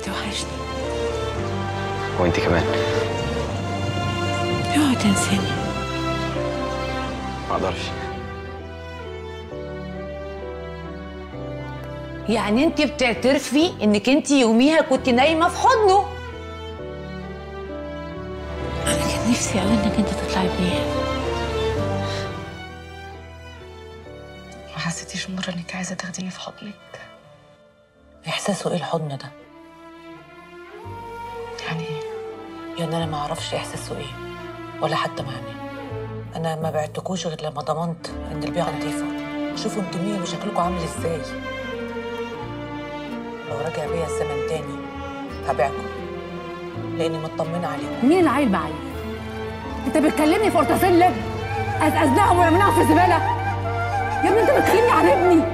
توحشني وانت كمان اوعى تنساني ما اقدرش يعني انت بتعترفي انك انت يوميها كنت نايمه في حضنه انا كان نفسي قوي انك انت تطلعي بيها ما حسيتيش مرة انك عايزة تاخديني في حضنك احساسه ايه الحضن ده يعني ايه يعني انا ما اعرفش احساسه ايه ولا حتى معناه انا ما بعتكوش غير لما ضمنت ان البيعه نظيفه شوفوا انتوا مين وشكلكم عامل ازاي لو رجع بيا الزمن تاني هبيعكم لاني مطمنه عليكم مين العيل معايا؟ انت بتكلمني في قرطاسين لب ازقزناهم ورميناهم في الزباله يا ابني انت بتكلمني عن ابني